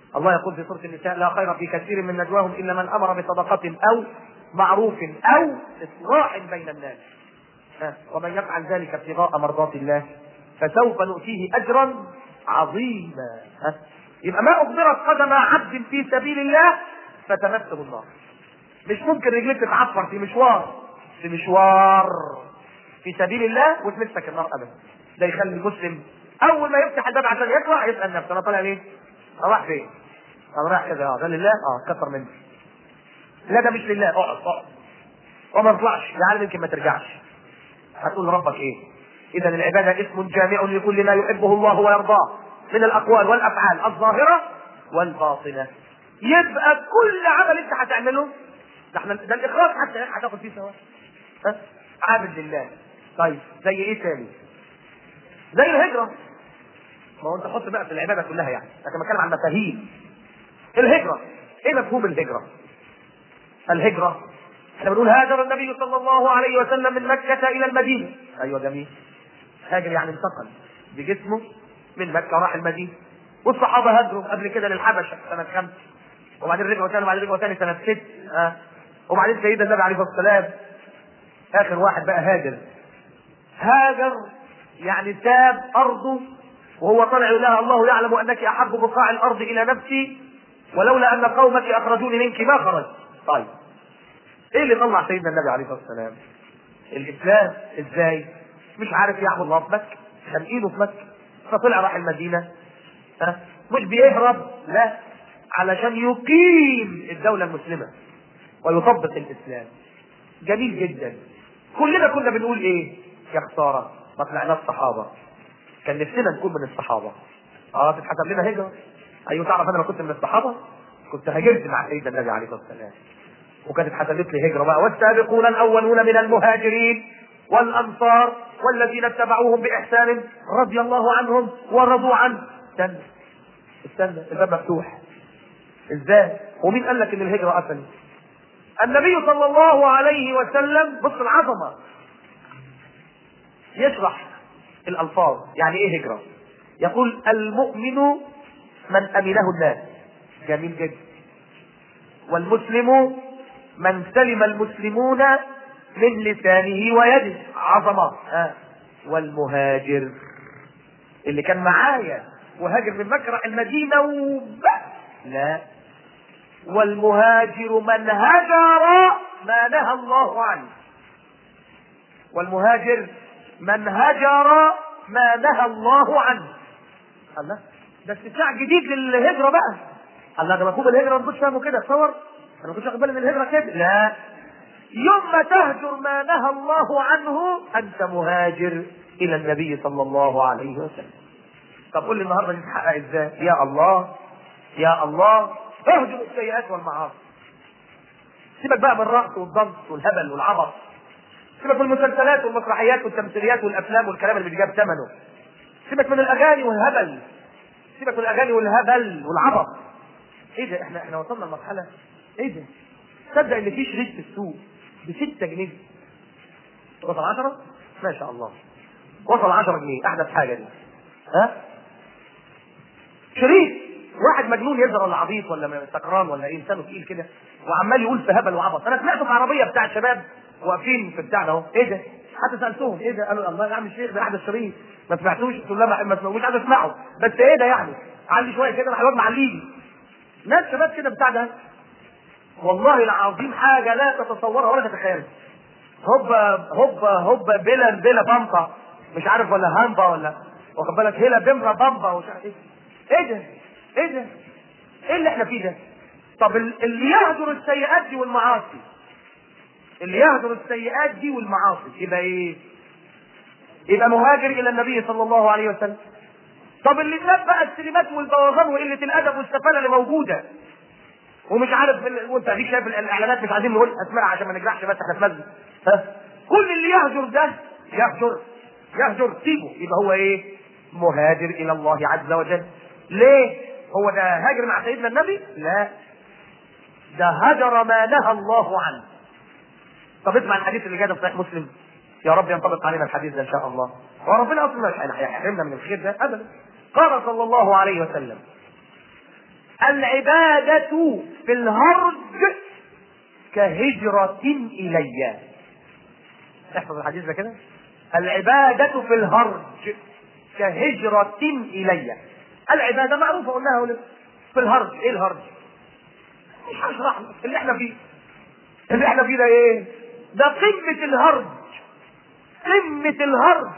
الله يقول في سوره النساء لا خير في كثير من نجواهم الا من امر بصدقه او معروف او اصلاح بين الناس ها، ومن يفعل ذلك ابتغاء مرضات الله فسوف نؤتيه اجرا عظيما ها؟ يبقى ما اقدرت قدم عبد في سبيل الله فتمسه النار مش ممكن رجليك تتعفر في مشوار في مشوار في سبيل الله وتمسك النار ابدا ده يخلي المسلم اول ما يفتح الباب عشان يطلع يسال نفسه انا طالع ليه؟ انا رايح فين؟ انا رايح كذا اه ده لله؟ اه كتر مني لا ده مش لله اقعد اقعد وما تطلعش يا عالم يمكن ما ترجعش هتقول ربك ايه؟ اذا العباده اسم جامع لكل ما يحبه الله ويرضاه من الاقوال والافعال الظاهره والباطنه يبقى كل عمل انت هتعمله ده احنا ده الاخلاص حتى هتاخد فيه ثواب ها؟ عابد لله طيب زي ايه تاني؟ زي الهجره ما هو انت حط بقى في العباده كلها يعني لكن بتكلم عن مفاهيم الهجره ايه مفهوم الهجره؟ الهجره احنا بنقول هاجر النبي صلى الله عليه وسلم من مكه الى المدينه ايوه جميل هاجر يعني انتقل بجسمه من مكه راح المدينه والصحابه هاجروا قبل كده للحبشه سنه خمسه وبعدين رجعوا ثاني وبعدين رجعوا ثاني سنه ست آه. وبعدين سيدنا النبي عليه الصلاه والسلام اخر واحد بقى هاجر هاجر يعني ساب ارضه وهو طلع يقول لها الله يعلم انك احب بقاع الارض الى نفسي ولولا ان قومك اخرجوني منك ما خرجت طيب ايه اللي طلع سيدنا النبي عليه الصلاه والسلام الاسلام ازاي مش عارف يعبد الله في مكه خانقينه في مكه فطلع راح المدينه ها مش بيهرب لا علشان يقيم الدوله المسلمه ويطبق الاسلام جميل جدا كلنا كنا بنقول ايه يا خساره ما طلعناش صحابه كان نفسنا نكون من الصحابه اه تتحسب لنا هجره ايوه تعرف انا لو كنت من الصحابه كنت هاجرت مع سيدنا النبي عليه الصلاه والسلام وكانت اتحسبت لي هجره بقى والسابقون الاولون من المهاجرين والانصار والذين اتبعوهم باحسان رضي الله عنهم ورضوا عنه استنى استنى الباب مفتوح ازاي ومين قال لك ان الهجره قتل النبي صلى الله عليه وسلم بص العظمه يشرح الالفاظ يعني ايه هجره يقول المؤمن من امنه الناس جميل جدا والمسلم من سلم المسلمون من لسانه ويده عظمه آه. والمهاجر اللي كان معايا وهاجر من مكة راح المدينة وبس لا والمهاجر من هجر ما نهى الله عنه والمهاجر من هجر ما نهى الله عنه الله ده استثناء جديد للهجرة بقى الله ده مفهوم الهجرة ما كنتش فاهمه كده تصور انا ما كنتش واخد بالي من الهجرة كده لا يوم ما تهجر ما نهى الله عنه انت مهاجر الى النبي صلى الله عليه وسلم طب قول لي النهارده دي تتحقق ازاي يا الله يا الله اهجر السيئات والمعاصي سيبك بقى من الرقص والضنك والهبل والعبط سيبك من المسلسلات والمسرحيات والتمثيليات والافلام والكلام اللي بيجاب ثمنه سيبك من الاغاني والهبل سيبك من الاغاني والهبل والعبط ايه ده احنا احنا وصلنا لمرحله ايه ده تصدق ان في شريط في السوق ب 6 جنيه وصل 10 ما شاء الله وصل 10 جنيه احدث حاجه دي ها شريط واحد مجنون يزر ولا عبيط ولا سكران ولا ايه انسان تقيل كده وعمال يقول في هبل وعبط انا سمعته في عربيه بتاع الشباب واقفين في بتاعنا اهو ايه ده حتى سالتهم ايه ده قالوا الله يا عم الشيخ ده احدث شريط ما سمعتوش قلت له لا ما سمعوش عايز اسمعه بس ايه ده يعني علي شويه كده راح الواد معليني ناس شباب كده بتاع ده والله العظيم حاجه لا تتصورها ولا تتخيلها هوبا هوبا هوبا بلا بلا بامبا مش عارف ولا هامبا ولا واخد بالك هلا بمبا بامبا ومش عارف ايه ايه ده ايه ده ايه اللي احنا فيه ده طب ال- اللي يهجر السيئات دي والمعاصي اللي يهجر السيئات دي والمعاصي يبقى ايه يبقى مهاجر الى النبي صلى الله عليه وسلم طب اللي ساب بقى السينمات والبوظان وقله الادب والسفاله اللي موجوده ومش عارف ال- وانت اديك شايف الاعلانات مش عايزين نقول اسمائها عشان ما نجرحش بس احنا في مسجد ها كل اللي يهجر ده يهجر يهجر سيبه يبقى هو ايه مهاجر الى الله عز وجل ليه هو ده هاجر مع سيدنا النبي لا ده هجر ما نهى الله عنه طب اسمع الحديث اللي جاي ده في صحيح مسلم يا رب ينطبق علينا الحديث ده ان شاء الله وربنا اصلا مش هيحرمنا من الخير ده ابدا قال صلى الله عليه وسلم العبادة في الهرج كهجرة إلي احفظ الحديث ده كده العبادة في الهرج كهجرة إلي العبادة معروفة قلناها هنا في الهرج ايه الهرج مش هشرح لك. اللي احنا فيه اللي احنا فيه ده ايه ده قمة الهرج قمة الهرج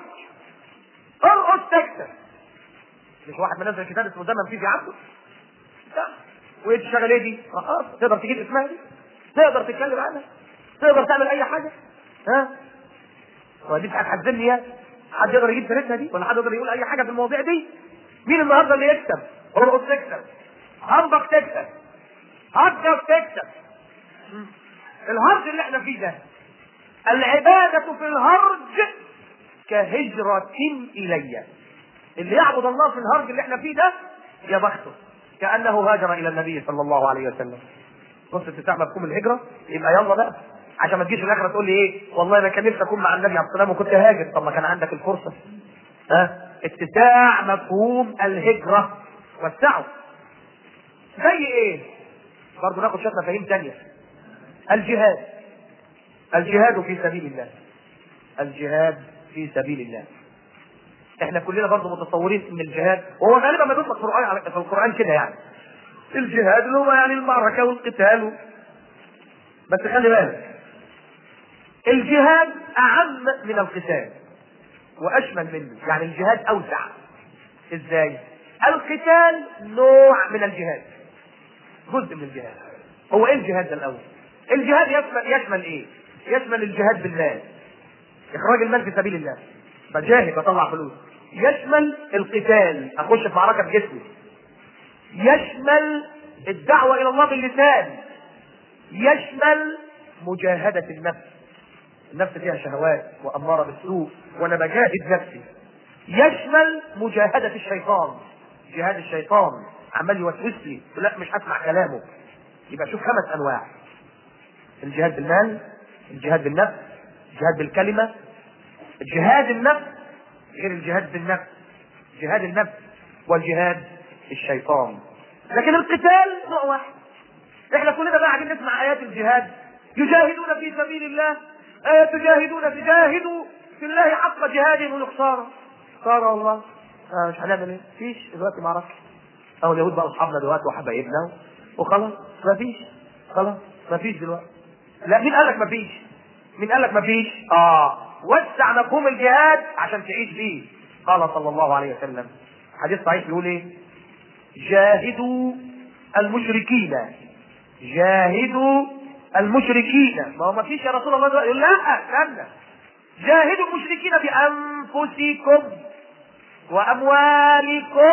ارقص تكسب مش واحد منزل كتاب اسمه دم في عبده لا وايه تشتغل ايه دي؟ رقاصة تقدر تجيب اسمها دي؟ تقدر تتكلم عنها؟ تقدر تعمل اي حاجة؟ ها؟ ودي هتحزني يا حد يقدر يجيب سيرتها دي ولا حد يقدر يقول اي حاجة في المواضيع دي؟ مين النهارده اللي يكسب؟ ارقص تكسب هربك تكسب هرجك تكسب الهرج اللي احنا فيه ده العبادة في الهرج كهجرة إلي اللي يعبد الله في الهرج اللي احنا فيه ده يا بخته كأنه هاجر إلى النبي صلى الله عليه وسلم بص اتساع مفهوم الهجرة يبقى يلا بقى عشان ما تجيش الاخره تقول لي ايه والله انا كان نفسي اكون مع النبي عليه الصلاه والسلام وكنت هاجر طب ما كان عندك الفرصه ها اتساع مفهوم الهجره وسعه زي ايه برضه ناخد شويه مفاهيم تانية الجهاد الجهاد في سبيل الله الجهاد في سبيل الله احنا كلنا برضه متصورين ان الجهاد وهو غالبا ما بيطلق في القران في القران كده يعني الجهاد اللي هو يعني المعركه والقتال و... بس خلي بالك الجهاد اعم من القتال واشمل منه يعني الجهاد اوسع ازاي القتال نوع من الجهاد جزء من الجهاد هو ايه الجهاد ده الاول الجهاد يشمل يشمل ايه يشمل الجهاد بالمال اخراج المال في سبيل الله بجاهد بطلع فلوس يشمل القتال اخش في معركه بجسمي يشمل الدعوه الى الله باللسان يشمل مجاهده النفس النفس فيها شهوات واماره بالسوء وانا بجاهد نفسي يشمل مجاهده الشيطان جهاد الشيطان عمال يوسوس لي لا مش هسمع كلامه يبقى شوف خمس انواع الجهاد بالمال الجهاد بالنفس الجهاد بالكلمه جهاد النفس غير الجهاد بالنفس جهاد النفس والجهاد الشيطان لكن القتال نوع واحد احنا كلنا بقى قاعدين نسمع ايات الجهاد يجاهدون في سبيل الله آية تجاهدون تجاهدوا في الله حق جهاده ونخساره خساره والله آه مش هنعمل ايه؟ فيش دلوقتي معركه او اليهود بقى اصحابنا دلوقتي وحبايبنا وخلاص ما فيش خلاص ما فيش دلوقتي لا مين قال لك ما فيش؟ مين قال لك ما فيش؟ اه وسع مفهوم الجهاد عشان تعيش فيه قال صلى الله عليه وسلم حديث صحيح بيقول ايه؟ جاهدوا المشركين جاهدوا المشركين ما هو ما فيش يا رسول الله يقول لا استنى جاهدوا المشركين بانفسكم واموالكم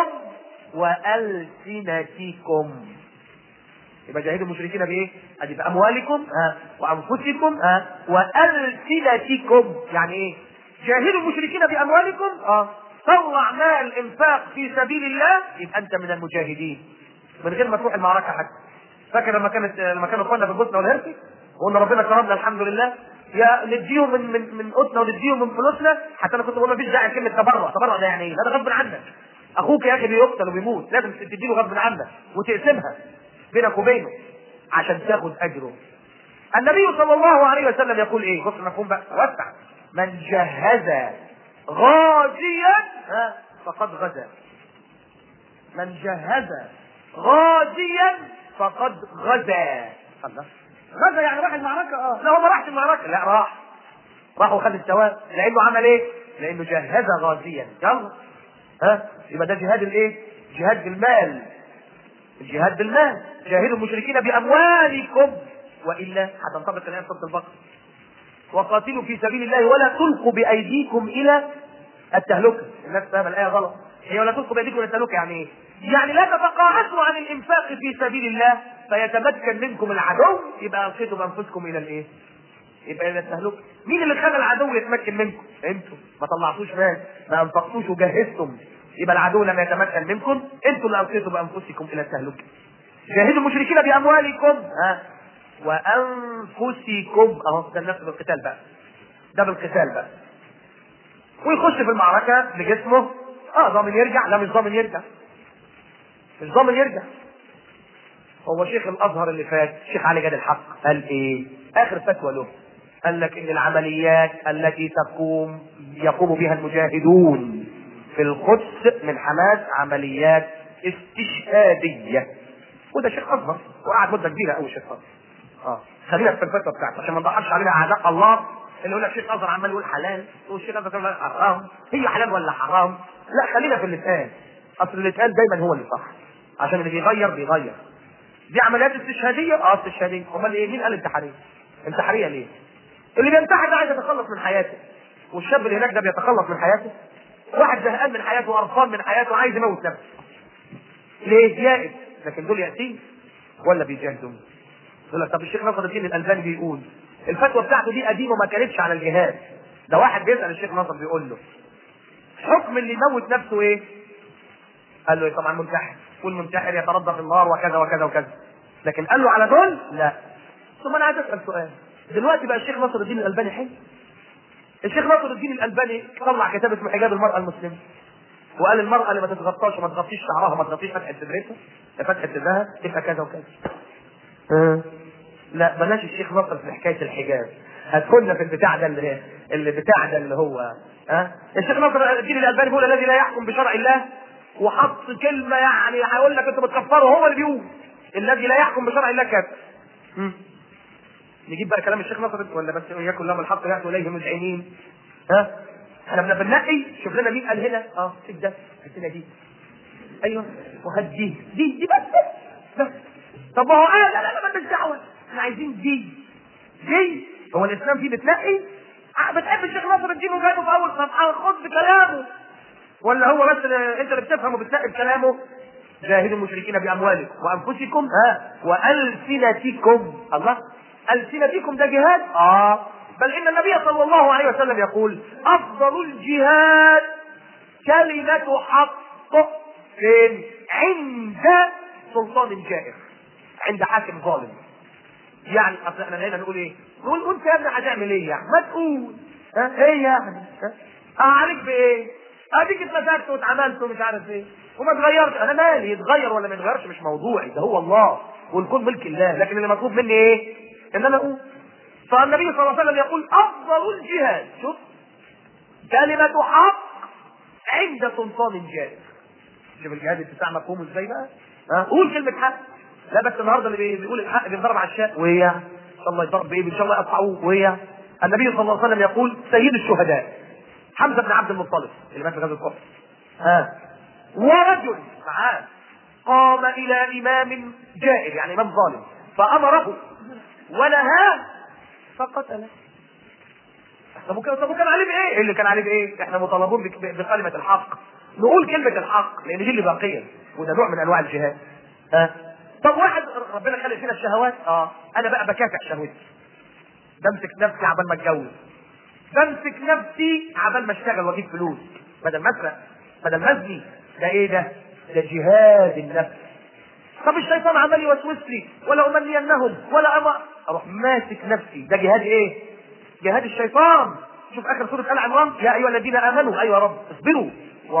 والسنتكم يبقى جاهدوا المشركين بايه؟ ادي باموالكم ها وانفسكم ها والسنتكم يعني ايه؟ جاهدوا المشركين باموالكم اه طلع مال انفاق في سبيل الله يبقى انت من المجاهدين من غير ما تروح المعركه حتى فاكر لما كانت لما كانوا اخواننا في البوسنه والهرسك وقلنا ربنا كرمنا الحمد لله يا نديهم من من من قوتنا ونديهم من فلوسنا حتى انا كنت بقول مفيش داعي كلمه تبرع تبرع ده يعني ايه؟ ده غصب عنك اخوك يا اخي بيقتل وبيموت لازم تديله غصب عنك وتقسمها بينك وبينه عشان تاخد اجره النبي صلى الله عليه وسلم يقول ايه؟ بص المفهوم بقى وسع من جهز غازيا ها فقد غزا من جهز غازيا فقد غزا الله غزا يعني راح المعركة اه لا هو ما راحش المعركة لا راح راح وخد الثواب لانه عمل ايه؟ لانه جهز غازيا يلا ها يبقى ده جهاد الايه؟ جهاد بالمال الجهاد بالمال جاهدوا المشركين باموالكم والا هتنطبق الايه سوره البقره وقاتلوا في سبيل الله ولا تلقوا بايديكم الى التهلكه الناس فاهمه الايه غلط هي ولا تلقوا بايديكم الى التهلكه يعني ايه؟ يعني لا تتقاعسوا عن الانفاق في سبيل الله فيتمكن منكم العدو يبقى القيتوا بانفسكم الى الايه؟ يبقى الى التهلكه مين اللي خلى العدو يتمكن منكم؟ انتم ما طلعتوش مال ما انفقتوش وجهزتم يبقى العدو لم يتمكن منكم انتم اللي القيتوا بانفسكم الى التهلكه جاهدوا المشركين باموالكم ها وانفسكم اهو ده النفس بالقتال بقى ده بالقتال بقى ويخش في المعركه بجسمه اه ضامن يرجع لا مش ضامن يرجع مش ضامن يرجع هو شيخ الازهر اللي فات شيخ علي جاد الحق قال ايه اخر فتوى له قال لك ان العمليات التي تقوم يقوم بها المجاهدون في القدس من حماس عمليات استشهاديه وده شيخ ازهر وقعد مده كبيره قوي شيخ ازهر اه خلينا في الفتوى بتاعته عشان ما نضحكش علينا اعداء الله اللي يقول لك شيخ ازهر عمال يقول حلال والشيخ ازهر يقول حرام هي حلال ولا حرام لا خلينا في اللي اتقال اصل اللي اتقال دايما هو اللي صح عشان اللي بيغير بيغير دي عمليات استشهاديه اه استشهاديه امال ايه مين قال انتحاريه انتحاريه ليه اللي بينتحر ده عايز يتخلص من حياته والشاب اللي هناك ده بيتخلص من حياته واحد زهقان من حياته وقرفان من حياته عايز يموت نفسه ليه يائس لكن دول يأسين ولا بيجاهدوا يقول لك طب الشيخ نصر الدين الالباني بيقول الفتوى بتاعته دي قديمه ما كانتش على الجهاد ده واحد بيسال الشيخ نصر بيقول له حكم اللي يموت نفسه ايه؟ قال له إيه؟ طبعا منتحر والمنتحر يتربى في النار وكذا وكذا وكذا لكن قال له على دول لا ثم انا عايز اسال سؤال دلوقتي بقى الشيخ نصر الدين الالباني حي الشيخ نصر الدين الالباني طلع كتاب اسمه حجاب المراه المسلمه وقال المرأة اللي ما تتغطاش وما تغطيش شعرها ما تغطيش فتحة صدرتها فتحة صدرها تبقى كذا وكذا. آه. لا بلاش الشيخ نصر في حكاية الحجاب. هتكون في البتاع ده اللي اللي بتاع ده اللي هو ها أه؟ الشيخ نصر الدين الألباني بيقول الذي لا يحكم بشرع الله وحط كلمة يعني هيقول لك انتوا بتكفروا هو اللي بيقول الذي لا يحكم بشرع الله كافر. نجيب بقى كلام الشيخ نصر ولا بس وياكم لهم الحق ياتوا اليه مذعنين ها احنا بدنا بننقي شوف لنا مين قال هنا اه سيب ده هات لنا دي ايوه وهات دي دي دي بس بس طب ما هو قال لا لا لا مالناش دعوه احنا عايزين دي دي هو الاسلام فيه بتنقي آه، بتحب الشيخ ناصر الدين وجايبه في اول صفحه خد بكلامه ولا هو بس اللي- انت اللي بتفهم وبتنقي بكلامه جاهدوا المشركين باموالكم وانفسكم ها والسنتكم الله السنتكم ده جهاد اه بل ان النبي صلى الله عليه وسلم يقول افضل الجهاد كلمة حق فين؟ عند سلطان جائر عند حاكم ظالم يعني اصل احنا هنا نقول ايه؟ نقول وانت يا ابني هتعمل ايه يعني؟ ما تقول ها ايه يعني؟ ها؟ اه عليك بايه؟ اديك اتمسكت واتعملت ومش عارف ايه وما اتغيرش انا مالي يتغير ولا ما يتغيرش مش موضوعي ده هو الله والكون ملك الله لكن اللي مطلوب مني ايه؟ ان انا اقول فالنبي صلى الله عليه وسلم يقول افضل الجهاد شوف كلمة حق عند سلطان جائر شوف الجهاد بتاع مفهومه ازاي بقى؟ ها قول كلمة حق لا بس النهارده اللي بي- بيقول الحق بينضرب على الشاء وهي ان شاء الله يضرب بايه؟ ان شاء الله يقطعوه وهي النبي صلى الله عليه وسلم يقول سيد الشهداء حمزه بن عبد المطلب اللي مات في غزوه احد ها ورجل معاه قام الى امام جائر يعني امام ظالم فامره ونهاه فقتله طب وكان طب وكان عليه بايه؟ إيه اللي كان عليه بايه؟ احنا مطالبون بك- بكلمه الحق نقول كلمه الحق لان دي اللي باقيه وده نوع من انواع الجهاد ها طب واحد ربنا خلق فينا الشهوات اه انا بقى بكافح شهوتي بمسك نفسي عبال ما اتجوز بمسك نفسي عبال ما اشتغل واجيب فلوس بدل ما اسرق بدل ما ازني ده ايه ده؟ ده جهاد النفس طب الشيطان عمال يوسوس لي ولا امنينهم ولا أما اروح ماسك نفسي ده جهاد ايه؟ جهاد الشيطان شوف اخر سوره ال عمران يا ايها الذين امنوا ايوه يا رب اصبروا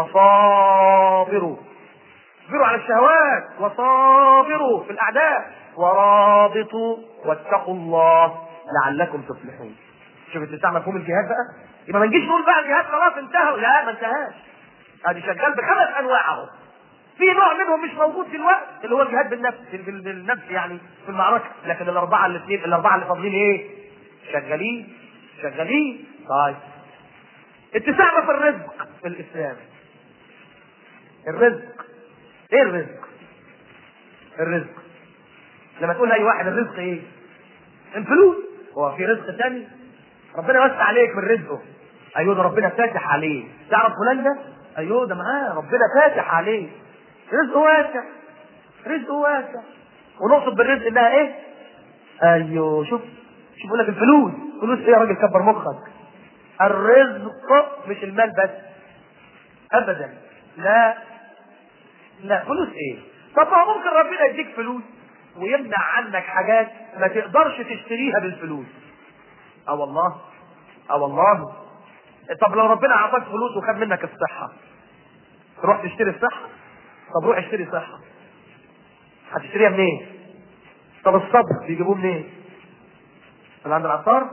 وصابروا اصبروا على الشهوات وصابروا في الاعداء ورابطوا واتقوا الله لعلكم تفلحون شوف انت بتاع مفهوم الجهاد بقى يبقى ما نجيش نقول بقى الجهاد خلاص انتهى لا ما انتهاش ادي شغال بخمس انواع اهو في نوع منهم مش موجود دلوقتي اللي هو الجهاد بالنفس بال- بالنفس يعني في المعركه لكن الاربعه الاثنين الاربعه اللي فاضلين ايه؟ شغالين شغالين طيب اتساعنا في الرزق في الاسلام الرزق ايه الرزق؟ الرزق لما تقول لاي واحد الرزق ايه؟ الفلوس هو في رزق تاني؟ ربنا وسع عليك من رزقه ايوه ده ربنا فاتح عليه تعرف فلان ده؟ ايوه ده معاه ربنا فاتح عليه رزقه واسع رزقه واسع ونقصد بالرزق انها ايه؟ ايوه شوف شوف يقول لك الفلوس فلوس ايه يا راجل كبر مخك الرزق مش المال بس ابدا لا لا فلوس ايه طب ما هو ممكن ربنا يديك فلوس ويمنع عنك حاجات ما تقدرش تشتريها بالفلوس اه والله اه والله طب لو ربنا اعطاك فلوس وخد منك الصحه تروح تشتري الصحه طب روح اشتري صحه هتشتريها منين طب الصبر بيجيبوه منين؟ من عند العطار؟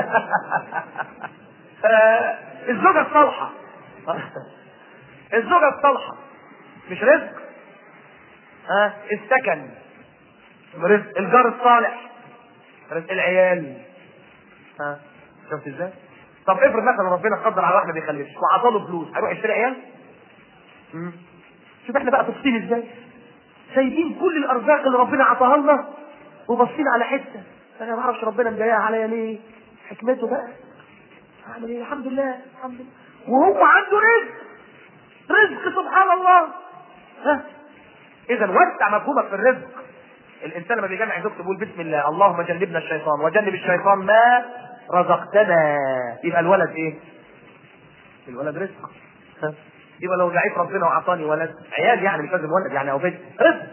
آه، الزوجة الصالحة الزوجة الصالحة مش رزق ها السكن رزق الجار الصالح رزق العيال ها شفت ازاي؟ طب افرض مثلا ربنا قدر على واحد ما بيخلفش وعطاله فلوس هيروح يشتري عيال؟ مم. شوف احنا بقى تفصيل ازاي؟ سايبين كل الارزاق اللي ربنا عطاها لنا وباصين على حته انا ما اعرفش ربنا مضايقها عليا ليه؟ حكمته بقى اعمل ايه؟ الحمد لله الحمد لله وهو عنده رزق رزق سبحان الله ها اذا وسع مفهومك في الرزق الانسان لما بيجمع زوجته بيقول بسم الله اللهم جنبنا الشيطان وجنب الشيطان ما رزقتنا يبقى الولد ايه؟ الولد رزق ها؟ يبقى لو دعيت ربنا واعطاني ولد عيال يعني مش لازم ولد يعني او بنت رزق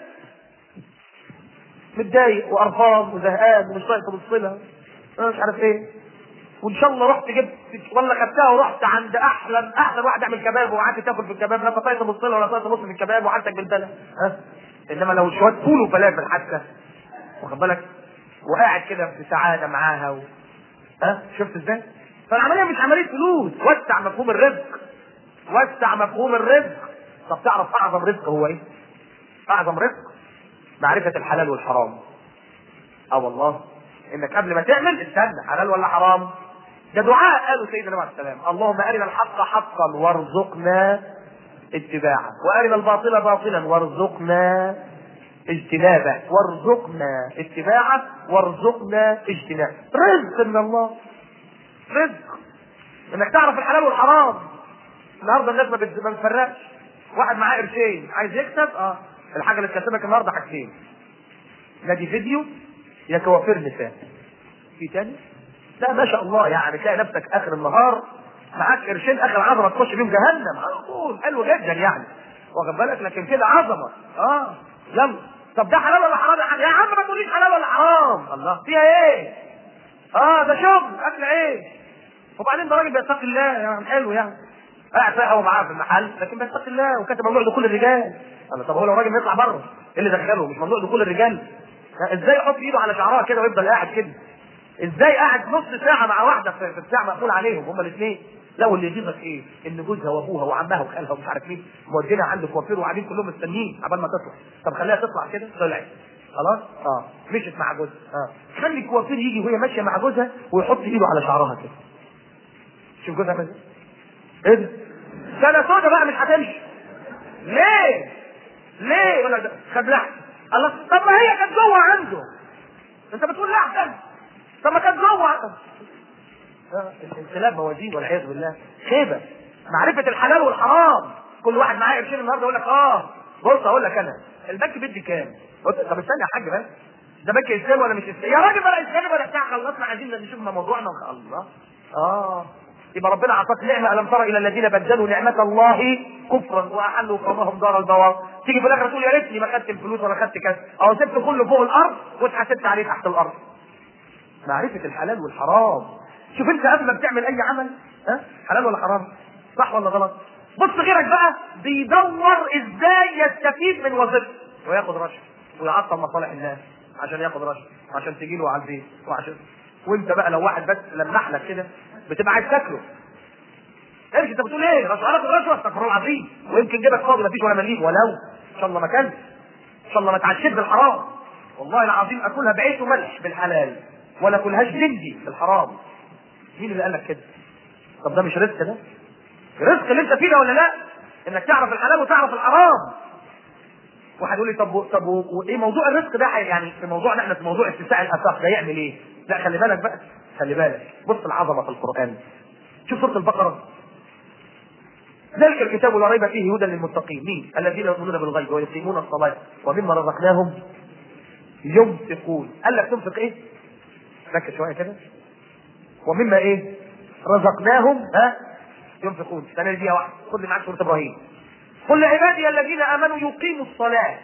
متضايق وقرفان وزهقان ومش طايق تبص لها انا مش عارف ايه وان شاء الله رحت جبت ولا خدتها ورحت عند احلى احلى واحد يعمل كباب وقعدت تاكل في الكباب لا طايق تبص لها ولا طايق تبص في الكباب وحالتك بالبلا ها انما لو شويه فول وفلافل حتى واخد بالك وقاعد كده في سعاده معاها و... ها شفت ازاي؟ فالعمليه مش عمليه فلوس وسع مفهوم الرزق وسع مفهوم الرزق طب تعرف اعظم رزق هو ايه؟ اعظم رزق معرفه الحلال والحرام اه والله انك قبل ما تعمل استنى حلال ولا حرام ده دعاء قاله سيدنا النبي عليه السلام اللهم ارنا الحق حقا وارزقنا اتباعه وارنا الباطل باطلا وارزقنا اجتنابه وارزقنا اتباعه وارزقنا اجتنابه رزق من الله رزق انك تعرف الحلال والحرام النهارده الناس ما بت- ما بتفرقش واحد معاه قرشين عايز يكسب اه الحاجه اللي تكسبك النهارده حاجتين نادي فيديو يا كوافير نساء في تاني لا ما شاء الله يعني تلاقي نفسك اخر النهار معاك قرشين اخر عظمه تخش بيهم جهنم على طول حلو جدا يعني واخد بالك لكن كده عظمه اه يلا طب ده حلال ولا حرام يا عم يا عم ما تقوليش حلال ولا حرام الله فيها ايه اه ده شغل اكل عيش وبعدين ده راجل بيتقي الله يعني حلو يعني قاعد فيها هو معاه في المحل لكن بيتقي الله وكاتب ممنوع دخول الرجال الله طب هو لو راجل يطلع بره ايه اللي دخله مش ممنوع دخول الرجال ازاي يحط ايده على شعرها كده ويفضل قاعد كده ازاي قاعد نص ساعه مع واحده في في بتاع مقفول عليهم هما الاثنين لا واللي يجيبك ايه ان جوزها وابوها وعمها وخالها ومش عارف مين مودينها عند كوافير وقاعدين كلهم مستنيين عبال ما تطلع طب خليها تطلع كده طلعت خلاص اه مشت مع جوزها اه خلي الكوافير يجي وهي ماشيه مع جوزها ويحط ايده على شعرها كده شوف جوزها عمل ايه ايه ده سنه سودا بقى مش هتمشي ليه ليه يقول لك ده خد لحم الله طب ما هي كانت جوه عنده انت بتقول لا احسن طب ما كانت جوه آه، انقلاب موازين والعياذ بالله خيبه معرفه الحلال والحرام كل واحد معاه قرشين النهارده يقول لك اه بص اقول لك انا البنك بيدي كام؟ قلت طب استنى يا حاج بس ده بنك اسلامي ولا مش اسلامي؟ يا راجل بلا اسلامي ولا بتاع خلصنا عايزين نشوف موضوعنا وخ- الله اه يبقى ربنا اعطاك نعمه الم تر الى الذين بدلوا نعمه الله كفرا واحلوا قومهم دار البوار تيجي في الاخر تقول يا ريتني ما خدت الفلوس ولا خدت كذا او سبت كله فوق الارض واتحاسبت عليه تحت الارض معرفه الحلال والحرام شوف انت قبل ما بتعمل اي عمل ها حلال ولا حرام صح ولا غلط بص غيرك بقى بيدور ازاي يستفيد من وظيفته وياخد رشوه ويعطل مصالح الناس عشان ياخد رشوه وعشان تجي له على البيت وعشان وانت بقى لو واحد بس لمح لك كده بتبقى عايز تاكله امشي انت بتقول ايه رشوه هاخد رشوه استغفر الله العظيم ويمكن جيبك فاضي مفيش ولا مليم ولو ان شاء الله ما كان ان شاء الله ما تعشيت بالحرام والله العظيم اكلها بعيش وملح بالحلال ولا اكلهاش جندي بالحرام مين اللي قال لك كده طب ده مش رزق ده الرزق اللي انت فيه ده ولا لا انك تعرف الحلال وتعرف الحرام واحد يقول لي طب طب و- وايه موضوع الرزق ده يعني في موضوعنا احنا في موضوع اتساع الافاق ده يعمل ايه؟ لا خلي بالك بقى خلي بالك بص العظمه في القران شوف سوره البقره ذلك الكتاب لا ريب فيه هدى للمتقين مين؟ الذين يؤمنون بالغيب ويقيمون الصلاه ومما رزقناهم ينفقون قال لك تنفق ايه؟ ركز شويه كده ومما ايه؟ رزقناهم ها ينفقون سنه دي واحد خد لي معاك سوره ابراهيم قل لعبادي الذين امنوا يقيموا الصلاه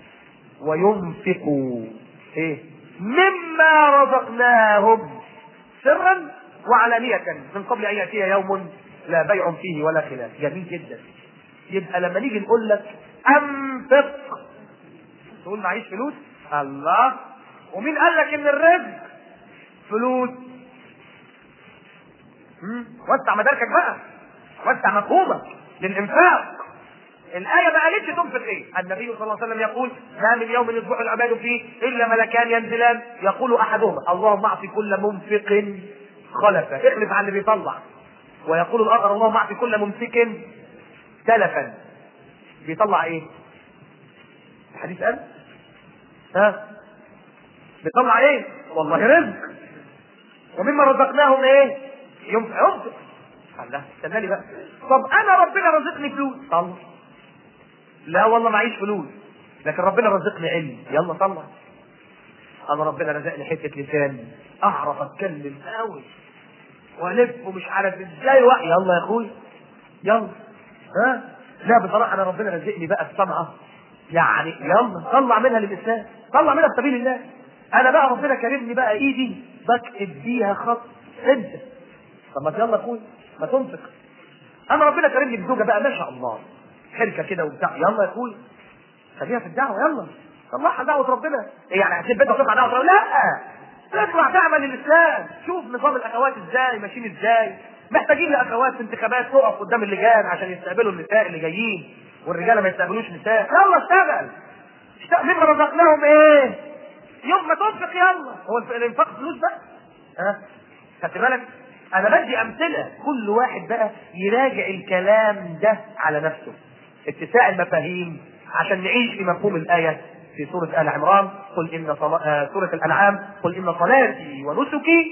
وينفقوا ايه؟ مما رزقناهم سرا وعلانية من قبل ان ياتي يوم لا بيع فيه ولا خلاف جميل جدا يبقى لما نيجي نقول لك انفق تقول معيش فلوس الله ومين قال لك ان الرزق فلوس مم. وسع مداركك بقى وسع مفهومك للانفاق الآية ما قالتش تنفق إيه؟ النبي صلى الله عليه وسلم يقول: ما من يوم يصبح العباد فيه إلا ملكان ينزلان يقول أحدهما: اللهم أعط كل منفق خلفا، اخلف عن اللي بيطلع. ويقول الآخر: اللهم أعط كل ممسك تلفا. بيطلع إيه؟ الحديث قال؟ ها؟ بيطلع إيه؟ والله رزق. ومما رزقناهم إيه؟ ينفق ينفق. الله استناني بقى. طب أنا ربنا رزقني فلوس. طلع. لا والله معيش فلوس لكن ربنا رزقني علم يلا طلع انا ربنا رزقني حته لسان اعرف اتكلم قوي والف ومش عارف ازاي وحي يلا يا اخوي يلا ها لا بصراحه انا ربنا رزقني بقى الصنعه يعني يلا طلع منها للاسلام طلع منها في سبيل الله انا بقى ربنا كرمني بقى ايدي بكتب بيها خط انت طب ما يلا يا اخوي ما تنفق انا ربنا كرمني بزوجه بقى ما شاء الله شركه كده وبتاع يلا يا اخوي خليها في الدعوه يلا طلعها دعوه ربنا ايه يعني هتسيب بيتك وتطلع دعوه ربنا لا اطلع تعمل الاسلام شوف نظام الاخوات ازاي ماشيين ازاي محتاجين لاخوات في انتخابات تقف قدام اللجان عشان يستقبلوا النساء اللي جايين والرجاله ما يستقبلوش نساء يلا اشتغل اشتغل مما رزقناهم ايه يوم ما تنفق يلا هو الانفاق فلوس بقى ها خدت بالك انا بدي امثله كل واحد بقى يراجع الكلام ده على نفسه اتساع المفاهيم عشان نعيش في مفهوم الآية في سورة آل عمران قل إن صلا... آه سورة الأنعام قل إن صلاتي ونسكي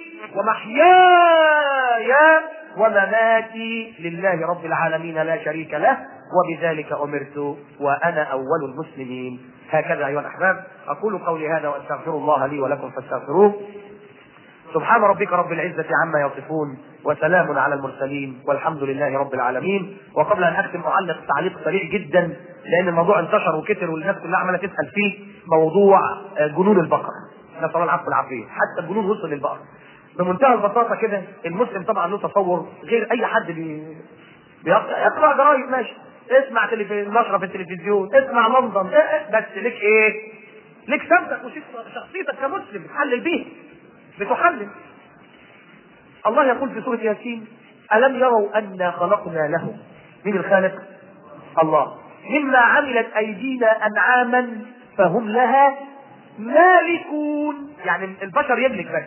ومحياي ومماتي لله رب العالمين لا شريك له وبذلك أمرت وأنا أول المسلمين هكذا أيها الأحباب أقول قولي هذا وأستغفر الله لي ولكم فاستغفروه سبحان ربك رب العزة عما يصفون وسلام على المرسلين والحمد لله رب العالمين وقبل ان اختم اعلق تعليق سريع جدا لان الموضوع انتشر وكتر والناس كلها عماله تسال فيه موضوع جنون البقر نسال الله العفو والعافيه حتى الجنون وصل للبقر بمنتهى البساطه كده المسلم طبعا له تصور غير اي حد بي... يقرا جرايد ماشي اسمع تلفزيون نشره في التلفزيون اسمع منظم بس لك ايه؟ لك سمتك وشخصيتك كمسلم تحلل بيه بتحلل الله يقول في سورة ياسين ألم يروا أنا خلقنا لهم من الخالق الله مما عملت أيدينا أنعاما فهم لها مالكون يعني البشر يملك بس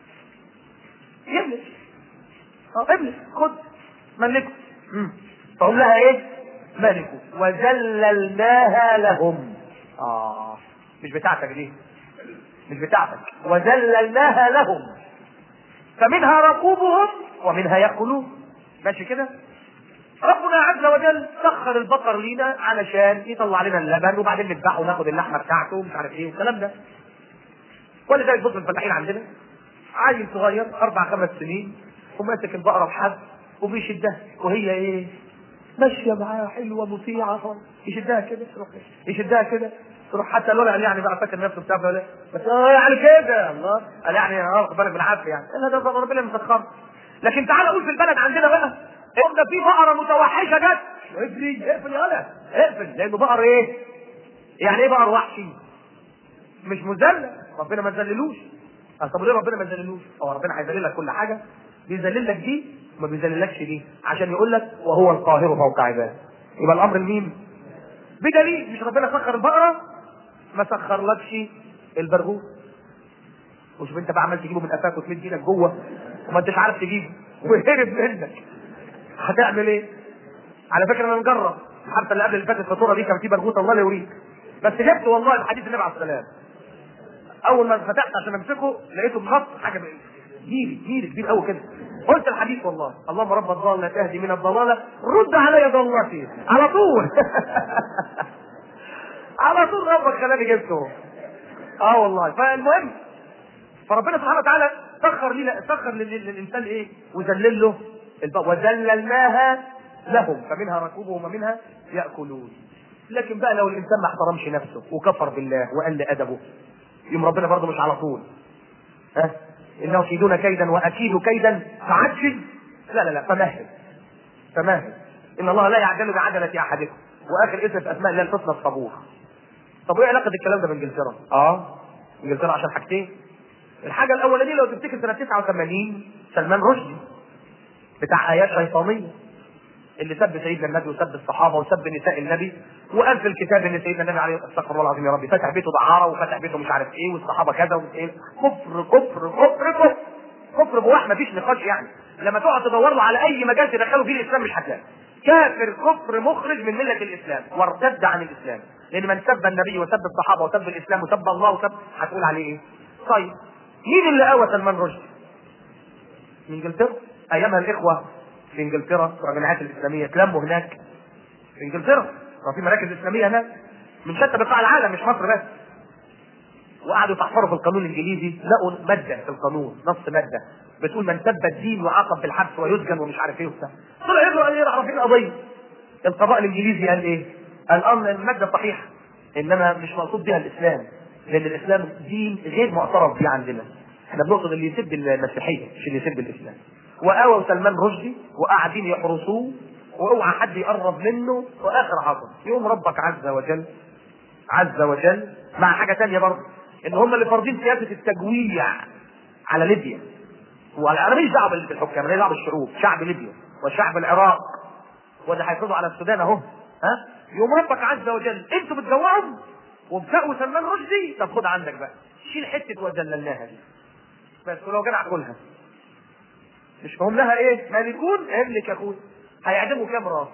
يملك اه املك خد ملكه فهم لها ايه مالكوا وذللناها لهم اه مش بتاعتك دي مش بتاعتك وذللناها لهم فمنها ركوبهم ومنها يأكلون ماشي كده ربنا عز وجل سخر البقر لينا علشان يطلع لنا اللبن وبعدين نذبحه وناخد اللحمه بتاعته ومش عارف ايه والكلام ده ولذلك بص الفلاحين عندنا عيل صغير اربع خمس سنين وماسك البقره بحد وبيشدها وهي ايه ماشيه معاه حلوه مطيعه يشدها كده يروح يشدها كده تروح حتى الولد قال يعني بقى فاكر نفسه بتاع ولا بس اه يعني كده الله قال يعني اه خد بالك بالعافيه يعني لا ده ربنا مسخر لكن تعال قول في البلد عندنا بقى قلنا في بقره متوحشه جت اجري اقفل يا ولد اقفل لانه بقر ايه؟ يعني ايه بقر وحشي؟ مش مذلل ربنا ما ذللوش طب ليه ربنا ما ذللوش؟ هو ربنا هيذلل لك كل حاجه بيذلل لك دي وما بيذللكش دي عشان يقول لك وهو القاهر فوق عباده يبقى الامر لمين؟ بدليل مش ربنا سخر البقره ما سخرلكش البرغوث وشوف انت بقى عمال تجيبه من قفاك وتمد ايدك جوه وما انتش عارف تجيبه وهرب منك هتعمل ايه؟ على فكره انا نجرب الحفله اللي قبل اللي فاتت الفاتوره دي كان في برغوث الله لا يوريك بس جبت والله بحديث النبي عليه السلام اول ما فتحت عشان امسكه لقيته بخط حاجه جيري جيري كبير قوي كده قلت الحديث والله اللهم رب الضاله تهدي من الضلاله رد علي ضالتي على طول على طول ربك خلاني جبته اه والله فالمهم فربنا سبحانه وتعالى سخر لنا سخر للانسان ايه وذلل له وذللناها لهم فمنها ركوبهم ومنها ياكلون لكن بقى لو الانسان ما احترمش نفسه وكفر بالله وقل ادبه يوم ربنا برضه مش على طول ها انه كيدون كيدا واكيد كيدا فعجل لا لا لا فمهل فمهل ان الله لا يعجل بعجله احدكم واخر اسم في اسماء الله الحسنى الصبور طب وايه علاقه الكلام ده بانجلترا؟ اه انجلترا عشان حاجتين الحاجه الاولانيه لو تفتكر سنه 89 سلمان رشدي بتاع ايات شيطانيه اللي سب سيدنا النبي وسب الصحابه وسب نساء النبي وقال في الكتاب ان سيدنا النبي عليه استغفر الله العظيم يا ربي فتح بيته دعاره وفتح بيته مش عارف ايه والصحابه كذا وايه كفر كفر كفر كفر كفر بواح مفيش نقاش يعني لما تقعد تدور له على اي مجال تدخله فيه الاسلام مش هتلاقي كافر كفر مخرج من مله الاسلام وارتد عن الاسلام لان من سب النبي وسب الصحابه وسب الاسلام وسب الله وسب هتقول عليه ايه؟ طيب مين اللي قوى سلمان رشدي؟ من انجلترا ايامها الاخوه في انجلترا في الجامعات الاسلاميه تلموا هناك في انجلترا وفي مراكز اسلاميه هناك من شتى بقاع العالم مش مصر بس وقعدوا يتحفروا في القانون الانجليزي لقوا ماده في القانون نص ماده بتقول من سب الدين يعاقب بالحبس ويسجن ومش عارف ايه وبتاع طلع يقرا قال ايه عارفين قضيه القضاء الانجليزي قال ايه؟ قال اه الماده صحيحه انما مش مقصود بها الاسلام لان الاسلام دين غير معترف به عندنا احنا بنقصد اللي يسب المسيحيه مش اللي يسب الاسلام وآووا سلمان رشدي وقاعدين يحرسوه واوعى حد يقرب منه واخر عصر يوم ربك عز وجل عز وجل مع حاجه ثانيه برضه ان هم اللي فارضين سياسه التجويع على ليبيا وانا ماليش دعوه بالحكام ماليش دعوه بالشعوب شعب ليبيا وشعب العراق وده هيفرضوا على السودان اهو ها يوم ربك عز وجل انتوا بتجوعوا وبتقوا سلمان رشدي طب خد عندك بقى شيل حته وذللناها دي بس ولو جدع كلها مش فاهم لها ايه مالكون املك يا اخويا هيعدموا كام راس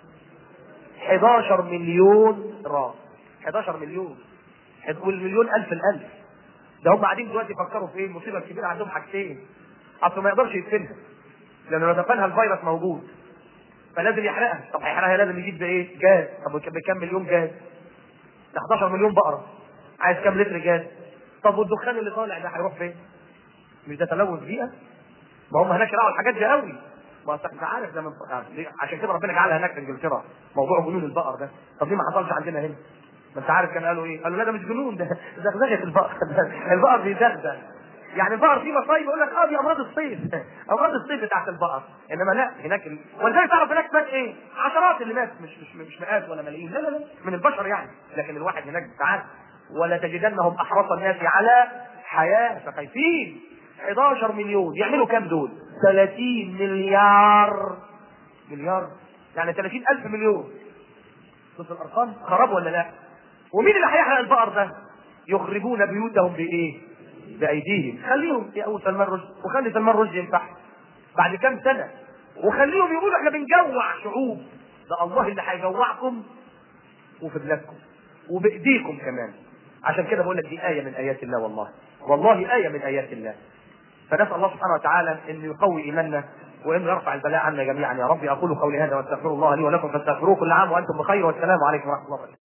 11 مليون راس 11 مليون والمليون الف الالف ده هم قاعدين دلوقتي يفكروا في ايه المصيبه الكبيره عندهم حاجتين اصل ما يقدرش يدفنها لان لو دفنها الفيروس موجود فلازم يحرقها طب هيحرقها لازم يجيب بايه جاز طب بكام مليون جاز ده 11 مليون بقره عايز كام لتر جاز طب والدخان اللي طالع ده هيروح فين مش ده تلوث بيئه ما هم هناك راعوا الحاجات دي قوي ما انت عارف ده من عشان كده ربنا جعلها هناك في انجلترا موضوع جنون البقر ده طب ليه ما حصلش عندنا هنا ما انت عارف كان قالوا ايه قالوا لا ده مش جنون ده زغزغه البقر البقر بيزغزغ يعني البقر فيه مصايب يقول لك اه دي امراض الصيف امراض الصيف بتاعت البقر انما لا هناك ال... ولذلك تعرف هناك مات ايه عشرات اللي مات مش مش مش مئات ولا ملايين لا لا لا من البشر يعني لكن الواحد هناك تعال ولا تجدنهم احرص الناس على حياه فخايفين 11 مليون يعملوا كام دول 30 مليار مليار يعني 30 ألف مليون شوف الأرقام خراب ولا لا ومين اللي هيحرق البقر ده يخربون بيوتهم بإيه بأيديهم خليهم يا أبو سلمان رشدي وخلي سلمان رشدي ينفع بعد كام سنة وخليهم يقولوا احنا بنجوع شعوب ده الله اللي هيجوعكم وفي بلادكم وبايديكم كمان عشان كده بقول لك دي آية من آيات الله والله والله آية من آيات الله فنسأل الله سبحانه وتعالى أن يقوي إيماننا وأن يرفع البلاء عنا جميعا يا رب أقول قولي هذا واستغفر الله لي ولكم فاستغفروه كل عام وأنتم بخير والسلام عليكم ورحمة الله وبركاته